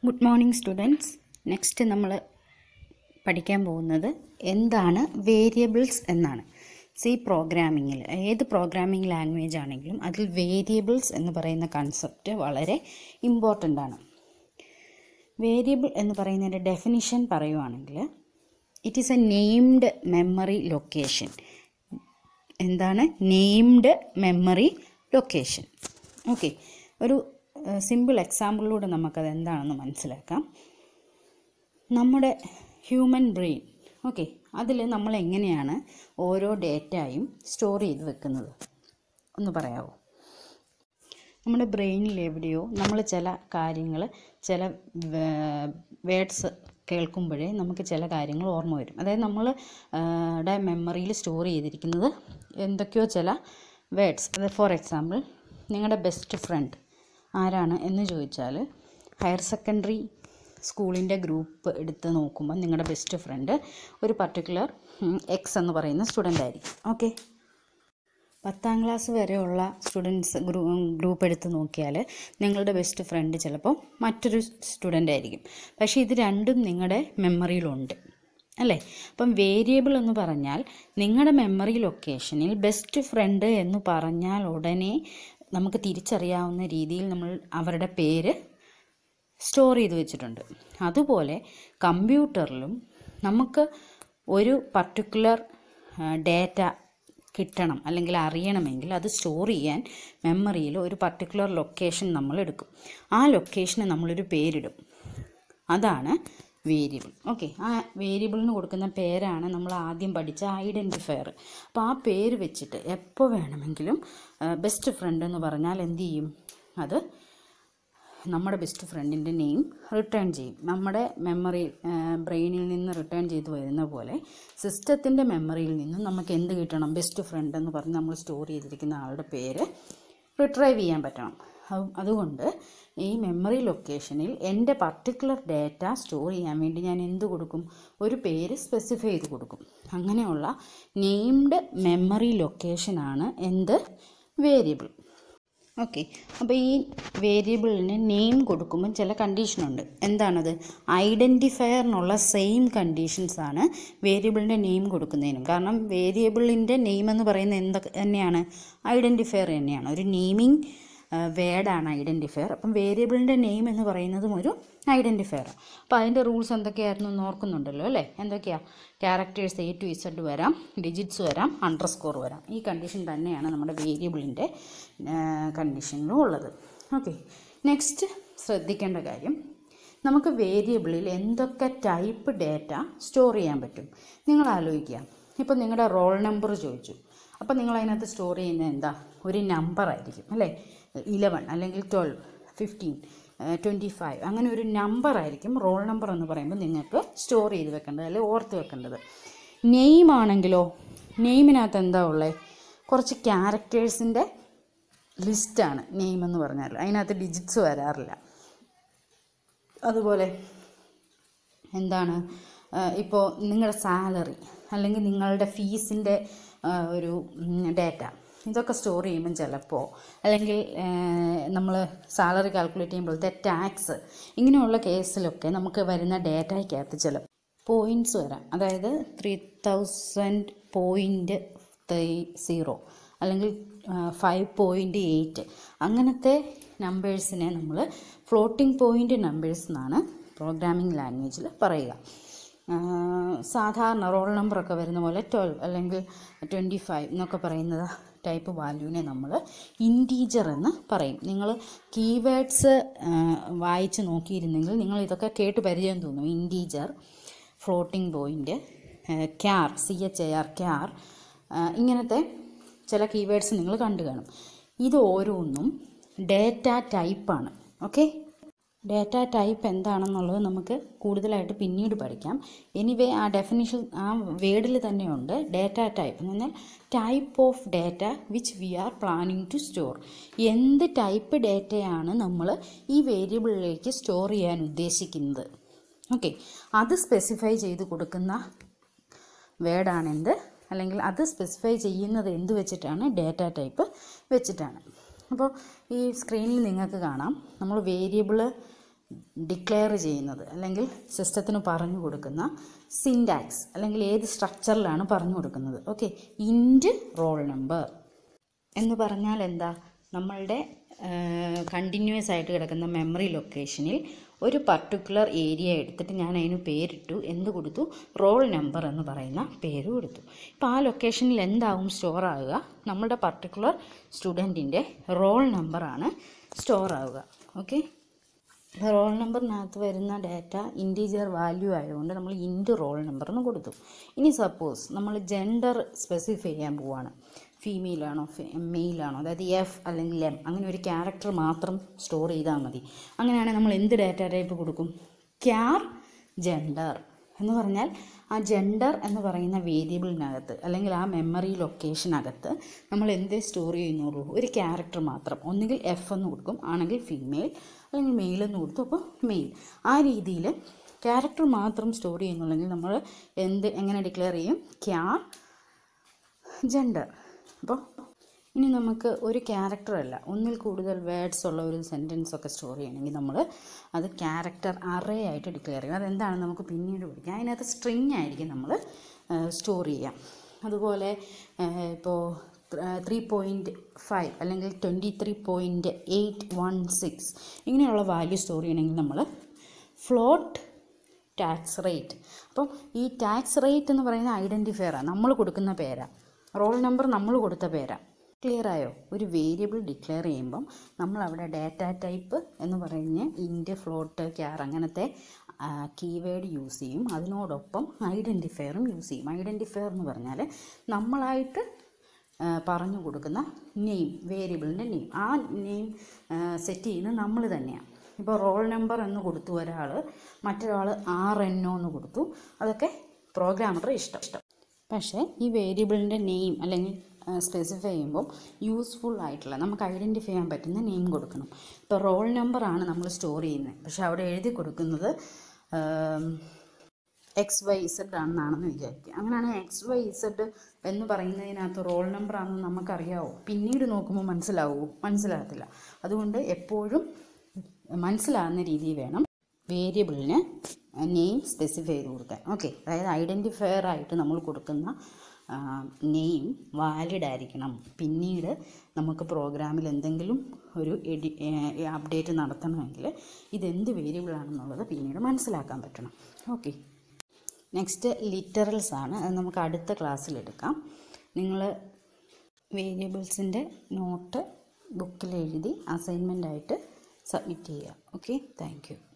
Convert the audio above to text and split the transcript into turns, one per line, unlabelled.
good morning students next നമ്മൾ പഠിക്കാൻ പോകുന്നത് എന്താണ് വേരിയബിൾസ് എന്നാണ് സി പ്രോഗ്രാമിങ്ങിൽ ഏത് പ്രോഗ്രാമിംഗ് ലാംഗ്വേജ് ആണെങ്കിലും അതിൽ വേരിയബിൾസ് എന്ന് പറയുന്ന കൺസെപ്റ്റ് വളരെ ഇമ്പോർട്ടൻ്റ് ആണ് വേരിയബിൾ എന്ന് പറയുന്നതിൻ്റെ ഡെഫിനിഷൻ പറയുവാണെങ്കിൽ it is a named memory location എന്താണ് നെയിംഡ് മെമ്മറി ലൊക്കേഷൻ ഓക്കെ ഒരു സിമ്പിൾ എക്സാമ്പിളിലൂടെ നമുക്കത് എന്താണെന്ന് മനസ്സിലാക്കാം നമ്മുടെ ഹ്യൂമൻ ബ്രെയിൻ ഓക്കെ അതിൽ നമ്മൾ എങ്ങനെയാണ് ഓരോ ഡേറ്റയും സ്റ്റോർ ചെയ്ത് വെക്കുന്നത് ഒന്ന് പറയാമോ നമ്മുടെ ബ്രെയിനിൽ എവിടെയോ നമ്മൾ ചില കാര്യങ്ങൾ ചില വേർഡ്സ് കേൾക്കുമ്പോഴേ നമുക്ക് ചില കാര്യങ്ങൾ ഓർമ്മ വരും അതായത് നമ്മൾ ടെ മെമ്മറിയിൽ സ്റ്റോർ ചെയ്തിരിക്കുന്നത് എന്തൊക്കെയോ ചില വേർഡ്സ് അതായത് ഫോർ എക്സാമ്പിൾ നിങ്ങളുടെ ബെസ്റ്റ് ഫ്രണ്ട് ആരാണ് എന്ന് ചോദിച്ചാൽ ഹയർ സെക്കൻഡറി സ്കൂളിൻ്റെ ഗ്രൂപ്പ് എടുത്ത് നോക്കുമ്പോൾ നിങ്ങളുടെ ബെസ്റ്റ് ഫ്രണ്ട് ഒരു പർട്ടിക്കുലർ എക്സ് എന്ന് പറയുന്ന സ്റ്റുഡൻ്റ് ആയിരിക്കും ഓക്കെ പത്താം ക്ലാസ് വരെയുള്ള സ്റ്റുഡൻസ് ഗ്രൂ ഗ്രൂപ്പ് എടുത്ത് നോക്കിയാൽ നിങ്ങളുടെ ബെസ്റ്റ് ഫ്രണ്ട് ചിലപ്പോൾ മറ്റൊരു സ്റ്റുഡൻ്റ് ആയിരിക്കും പക്ഷേ ഇത് രണ്ടും നിങ്ങളുടെ മെമ്മറിയിലുണ്ട് അല്ലേ അപ്പം വേരിയബിൾ എന്ന് പറഞ്ഞാൽ നിങ്ങളുടെ മെമ്മറി ലൊക്കേഷനിൽ ബെസ്റ്റ് ഫ്രണ്ട് എന്ന് പറഞ്ഞാൽ ഉടനെ നമുക്ക് തിരിച്ചറിയാവുന്ന രീതിയിൽ നമ്മൾ അവരുടെ പേര് സ്റ്റോർ ചെയ്ത് വെച്ചിട്ടുണ്ട് അതുപോലെ കമ്പ്യൂട്ടറിലും നമുക്ക് ഒരു പർട്ടിക്കുലർ ഡേറ്റ കിട്ടണം അല്ലെങ്കിൽ അറിയണമെങ്കിൽ അത് സ്റ്റോർ ചെയ്യാൻ മെമ്മറിയിൽ ഒരു പർട്ടിക്കുലർ ലൊക്കേഷൻ നമ്മൾ എടുക്കും ആ ലൊക്കേഷന് നമ്മളൊരു പേരിടും അതാണ് വേരിയബിൾ ഓക്കെ ആ വേരിയബിളിന് കൊടുക്കുന്ന പേരാണ് നമ്മൾ ആദ്യം പഠിച്ച ഐഡൻറ്റിഫയർ അപ്പോൾ ആ പേര് വെച്ചിട്ട് എപ്പോൾ വേണമെങ്കിലും ബെസ്റ്റ് ഫ്രണ്ട് എന്ന് പറഞ്ഞാൽ എന്ത് ചെയ്യും അത് നമ്മുടെ ബെസ്റ്റ് ഫ്രണ്ടിൻ്റെ നെയിം റിട്ടേൺ ചെയ്യും നമ്മുടെ മെമ്മറി ബ്രെയിനിൽ നിന്ന് റിട്ടേൺ ചെയ്ത് വരുന്ന പോലെ സിസ്റ്റത്തിൻ്റെ മെമ്മറിയിൽ നിന്നും നമുക്ക് എന്ത് കിട്ടണം ബെസ്റ്റ് ഫ്രണ്ട് എന്ന് പറഞ്ഞ് നമ്മൾ സ്റ്റോർ ചെയ്തിരിക്കുന്ന ആളുടെ പേര് റിട്രൈവ് ചെയ്യാൻ പറ്റണം അതുകൊണ്ട് ഈ മെമ്മറി ലൊക്കേഷനിൽ എൻ്റെ പർട്ടിക്കുലർ ഡേറ്റ സ്റ്റോർ ചെയ്യാൻ വേണ്ടി ഞാൻ എന്ത് കൊടുക്കും ഒരു പേര് സ്പെസിഫൈ ചെയ്ത് കൊടുക്കും അങ്ങനെയുള്ള നെയിംഡ് മെമ്മറി ലൊക്കേഷനാണ് എന്ത് വേരിയബിൾ ഓക്കെ അപ്പോൾ ഈ വേരിയബിളിന് നെയിം കൊടുക്കുമ്പോൾ ചില കണ്ടീഷനുണ്ട് എന്താണത് ഐഡൻറ്റിഫയറിനുള്ള സെയിം കണ്ടീഷൻസ് ആണ് വേരിയബിളിൻ്റെ നെയിം കൊടുക്കുന്നതിനും കാരണം വേരിയബിളിൻ്റെ നെയിം എന്ന് പറയുന്നത് എന്തൊക്കെ തന്നെയാണ് ഐഡൻറ്റിഫയർ തന്നെയാണ് ഒരു നെയിമിംഗ് വേർഡാണ് ഐഡൻറ്റിഫയർ അപ്പം വേരിയബിളിൻ്റെ നെയിം എന്ന് പറയുന്നതും ഒരു ഐഡൻറ്റിഫയർ അപ്പോൾ അതിൻ്റെ റൂൾസ് എന്തൊക്കെയായിരുന്നു എന്ന് ഓർക്കുന്നുണ്ടല്ലോ അല്ലേ എന്തൊക്കെയാണ് ക്യാരക്ടേഴ്സ് എ ടു ഇസഡ് വരാം ഡിജിറ്റ്സ് വരാം അണ്ടർ സ്കോർ വരാം ഈ കണ്ടീഷൻ തന്നെയാണ് നമ്മുടെ വേരിയബിളിൻ്റെ കണ്ടീഷനിലും ഉള്ളത് ഓക്കെ നെക്സ്റ്റ് ശ്രദ്ധിക്കേണ്ട കാര്യം നമുക്ക് വേരിയബിളിൽ എന്തൊക്കെ ടൈപ്പ് ഡേറ്റ സ്റ്റോർ ചെയ്യാൻ പറ്റും നിങ്ങൾ ആലോചിക്കുക ഇപ്പോൾ നിങ്ങളുടെ റോൾ നമ്പർ ചോദിച്ചു അപ്പോൾ നിങ്ങൾ അതിനകത്ത് സ്റ്റോർ ചെയ്യുന്നത് എന്താ ഒരു നമ്പർ ആയിരിക്കും അല്ലേ ഇലവൻ അല്ലെങ്കിൽ ട്വൽവ് ഫിഫ്റ്റീൻ ട്വൻറ്റി ഫൈവ് അങ്ങനെ ഒരു നമ്പർ ആയിരിക്കും റോൾ നമ്പർ എന്ന് പറയുമ്പോൾ നിങ്ങൾക്ക് സ്റ്റോർ ചെയ്ത് വെക്കേണ്ടത് അല്ലെങ്കിൽ ഓർത്ത് വെക്കേണ്ടത് നെയിം ആണെങ്കിലോ നെയിമിനകത്ത് എന്താ ഉള്ളത് കുറച്ച് ക്യാരക്ടേഴ്സിൻ്റെ ലിസ്റ്റാണ് നെയിം എന്ന് പറഞ്ഞാൽ അതിനകത്ത് ഡിജിറ്റ്സ് വരാറില്ല അതുപോലെ എന്താണ് ഇപ്പോൾ നിങ്ങളുടെ സാലറി അല്ലെങ്കിൽ നിങ്ങളുടെ ഫീസിൻ്റെ ഒരു ഡേറ്റ ഇതൊക്കെ സ്റ്റോർ ചെയ്യുമ്പം ചിലപ്പോൾ അല്ലെങ്കിൽ നമ്മൾ സാലറി കാൽക്കുലേറ്റ് ചെയ്യുമ്പോഴത്തെ ടാക്സ് ഇങ്ങനെയുള്ള കേസിലൊക്കെ നമുക്ക് വരുന്ന ഡേറ്റയ്ക്കകത്ത് ചില പോയിൻറ്റ്സ് വരാം അതായത് ത്രീ തൗസൻഡ് പോയിൻറ്റ് സീറോ അല്ലെങ്കിൽ ഫൈവ് പോയിൻറ്റ് എയ്റ്റ് അങ്ങനത്തെ നമ്പേഴ്സിനെ നമ്മൾ ഫ്ലോട്ടിംഗ് പോയിൻ്റ് നമ്പേഴ്സ് എന്നാണ് പ്രോഗ്രാമിംഗ് ലാംഗ്വേജിൽ പറയുക സാധാരണ റോൾ നമ്പറൊക്കെ വരുന്ന പോലെ ട്വൽവ് അല്ലെങ്കിൽ ട്വൻറ്റി ഫൈവ് എന്നൊക്കെ പറയുന്നത് ടൈപ്പ് വാല്യൂവിനെ നമ്മൾ ഇൻറ്റീജർ എന്ന് പറയും നിങ്ങൾ കീവേഡ്സ് വായിച്ച് നോക്കിയിരുന്നെങ്കിൽ നിങ്ങൾ ഇതൊക്കെ കേട്ട് പരിചയം തോന്നും integer floating point char C H A R char ഇങ്ങനത്തെ ചില കീവേഡ്സ് നിങ്ങൾ കണ്ടു കാണും ഇത് ഓരോന്നും ഡേറ്റ ടൈപ്പാണ് ഓക്കെ ഡേറ്റ ടൈപ്പ് എന്താണെന്നുള്ളത് നമുക്ക് കൂടുതലായിട്ട് പിന്നീട് പഠിക്കാം എനിവേ ആ ഡെഫിനിഷൻ ആ വേർഡിൽ തന്നെയുണ്ട് ഡേറ്റ ടൈപ്പ് എന്ന് പറഞ്ഞാൽ type of data which we are planning to store എന്ത് ടൈപ്പ് ഡേറ്റയാണ് നമ്മൾ ഈ വേരിയബിളിലേക്ക് സ്റ്റോർ ചെയ്യാൻ ഉദ്ദേശിക്കുന്നത് ഓക്കെ അത് സ്പെസിഫൈ ചെയ്ത് കൊടുക്കുന്ന വേർഡാണ് എന്ത് അല്ലെങ്കിൽ അത് സ്പെസിഫൈ ചെയ്യുന്നത് എന്ത് വെച്ചിട്ടാണ് ഡേറ്റ ടൈപ്പ് വെച്ചിട്ടാണ് അപ്പോൾ ഈ സ്ക്രീനിൽ നിങ്ങൾക്ക് കാണാം നമ്മൾ വേരിയബിൾ ഡിക്ലെയർ ചെയ്യുന്നത് അല്ലെങ്കിൽ സിസ്റ്റത്തിന് പറഞ്ഞു കൊടുക്കുന്ന സിൻഡാക്സ് അല്ലെങ്കിൽ ഏത് സ്ട്രക്ചറിലാണ് പറഞ്ഞു കൊടുക്കുന്നത് ഓക്കെ ഇൻറ്റ് റോൾ നമ്പർ എന്ന് പറഞ്ഞാൽ എന്താ നമ്മളുടെ കണ്ടിന്യൂസ് ആയിട്ട് കിടക്കുന്ന മെമ്മറി ലൊക്കേഷനിൽ ഒരു പർട്ടിക്കുലർ ഏരിയ എടുത്തിട്ട് ഞാൻ അതിന് പേരിട്ടു എന്ത് കൊടുത്തു റോൾ നമ്പർ എന്ന് പറയുന്ന പേര് കൊടുത്തു ഇപ്പോൾ ആ ലൊക്കേഷനിൽ എന്താവും സ്റ്റോർ ആവുക നമ്മുടെ പർട്ടിക്കുലർ സ്റ്റുഡൻറ്റിൻ്റെ റോൾ നമ്പറാണ് സ്റ്റോർ ആവുക ഓക്കെ റോൾ നമ്പറിനകത്ത് വരുന്ന ഡാറ്റ ഇൻറ്റീജർ വാല്യൂ ആയതുകൊണ്ട് നമ്മൾ ഇൻറ്റ് റോൾ നമ്പർ എന്ന് കൊടുത്തു ഇനി സപ്പോസ് നമ്മൾ ജെൻഡർ സ്പെസിഫൈ ചെയ്യാൻ പോവാണ് ഫീമെയിലാണോ മെയിലാണോ അതായത് എഫ് അല്ലെങ്കിൽ എം അങ്ങനെ ഒരു ക്യാരക്ടർ മാത്രം സ്റ്റോർ ചെയ്താൽ മതി അങ്ങനെയാണെങ്കിൽ നമ്മൾ എന്ത് ഡാറ്റ ടൈപ്പ് കൊടുക്കും ക്യാർ ജെൻഡർ എന്ന് പറഞ്ഞാൽ ആ ജെൻഡർ എന്ന് പറയുന്ന വേരിയബിളിനകത്ത് അല്ലെങ്കിൽ ആ മെമ്മറി ലൊക്കേഷനകത്ത് നമ്മൾ എന്ത് സ്റ്റോർ ചെയ്യുന്നുള്ളൂ ഒരു ക്യാരക്ടർ മാത്രം ഒന്നുകിൽ എഫ് എന്ന് കൊടുക്കും ആണെങ്കിൽ ഫീമെയിൽ അല്ലെങ്കിൽ മെയിൽ എന്ന് കൊടുത്തു അപ്പോൾ മെയിൽ ആ രീതിയിൽ ക്യാരക്ടർ മാത്രം സ്റ്റോർ ചെയ്യുന്നുള്ളെങ്കിൽ നമ്മൾ എന്ത് എങ്ങനെ ഡിക്ലെയർ ചെയ്യും ക്യാർ ജെൻഡർ അപ്പോൾ ഇനി നമുക്ക് ഒരു ക്യാരക്ടർ അല്ല ഒന്നിൽ കൂടുതൽ വേർഡ്സ് ഉള്ള ഒരു സെൻറ്റൻസ് ഒക്കെ സ്റ്റോർ ചെയ്യണമെങ്കിൽ നമ്മൾ അത് ക്യാരക്ടർ അറേ ആയിട്ട് ഡിക്ലെയർ ചെയ്യും അതെന്താണെന്ന് നമുക്ക് പിന്നീട് പഠിക്കാം അതിനകത്ത് സ്ട്രിങ് ആയിരിക്കും നമ്മൾ സ്റ്റോർ ചെയ്യാം അതുപോലെ ഇപ്പോൾ ത്രീ പോയിൻറ്റ് ഫൈവ് അല്ലെങ്കിൽ twenty three point eight one six ഇങ്ങനെയുള്ള വാല്യൂ സ്റ്റോർ ചെയ്യണമെങ്കിൽ നമ്മൾ ഫ്ലോട്ട് ടാക്സ് റേറ്റ് അപ്പം ഈ ടാക്സ് റേറ്റ് എന്ന് പറയുന്ന ഐഡൻറ്റിഫയറാണ് നമ്മൾ കൊടുക്കുന്ന പേരാണ് റോൾ നമ്പർ നമ്മൾ കൊടുത്ത പേരാണ് ക്ലിയർ ആയോ ഒരു വേരിയബിൾ ഡിക്ലെയർ ചെയ്യുമ്പം നമ്മൾ അവിടെ ഡാറ്റ ടൈപ്പ് എന്ന് പറഞ്ഞ് ഇൻറ്റ് ഫ്ലോട്ട് ക്യാർ അങ്ങനത്തെ കീവേഡ് യൂസ് ചെയ്യും അതിനോടൊപ്പം ഐഡൻറ്റിഫയറും യൂസ് ചെയ്യും ഐഡൻറ്റിഫയർ എന്ന് പറഞ്ഞാൽ നമ്മളായിട്ട് ആ, പറഞ്ഞു കൊടുക്കുന്ന നെയിം വേരിയബിളിൻ്റെ നെയിം ആ നെയിം സെറ്റ് ചെയ്യുന്നത് നമ്മൾ തന്നെയാണ് ഇപ്പോൾ റോൾ നമ്പർ എന്ന് കൊടുത്തു ഒരാൾ മറ്റൊരാൾ ആർ എൻ ഒ എന്ന് കൊടുത്തു അതൊക്കെ പ്രോഗ്രാമറുടെ ഇഷ്ടം ഇഷ്ടം പക്ഷേ ഈ വേരിയബിളിൻ്റെ നെയിം അല്ലെങ്കിൽ സ്പെസിഫൈ ചെയ്യുമ്പോൾ യൂസ്ഫുൾ ആയിട്ടുള്ള നമുക്ക് ഐഡൻറ്റിഫൈ ചെയ്യാൻ പറ്റുന്ന നെയിം കൊടുക്കണം ഇപ്പോൾ റോൾ നമ്പറാണ് നമ്മൾ സ്റ്റോർ ചെയ്യുന്നത് പക്ഷേ അവിടെ എഴുതി കൊടുക്കുന്നത് എക്സ് വൈ ഇസഡ് ആണെന്നാണെന്ന് വിചാരിക്കുക അങ്ങനെയാണെങ്കിൽ എക്സ് വൈ ഇസഡ് എന്ന് പറയുന്നതിനകത്ത് റോൾ നമ്പർ ആണെന്ന് നമുക്കറിയാവോ പിന്നീട് നോക്കുമ്പോൾ മനസ്സിലാവുമോ മനസ്സിലാകത്തില്ല അതുകൊണ്ട് എപ്പോഴും മനസ്സിലാകുന്ന രീതിയിൽ വേണം വേരിയബിളിന് നെയിം സ്പെസിഫൈ ചെയ്ത് കൊടുക്കാൻ ഓക്കെ അതായത് ഐഡൻറ്റിഫയർ ആയിട്ട് നമ്മൾ കൊടുക്കുന്ന നെയിം വാലിഡ് ആയിരിക്കണം പിന്നീട് നമുക്ക് പ്രോഗ്രാമിൽ എന്തെങ്കിലും ഒരു എഡി അപ്ഡേറ്റ് നടത്തണമെങ്കിൽ ഇതെന്ത് വേരിയബിൾ ആണെന്നുള്ളത് പിന്നീട് മനസ്സിലാക്കാൻ പറ്റണം ഓക്കെ നെക്സ്റ്റ് ലിറ്ററൽസ് ആണ് അത് നമുക്ക് അടുത്ത ക്ലാസ്സിൽ എടുക്കാം നിങ്ങൾ വേരിയബിൾസിൻ്റെ നോട്ട് ബുക്കിൽ എഴുതി അസൈൻമെൻ്റ് ആയിട്ട് സബ്മിറ്റ് ചെയ്യുക ഓക്കെ താങ്ക് യു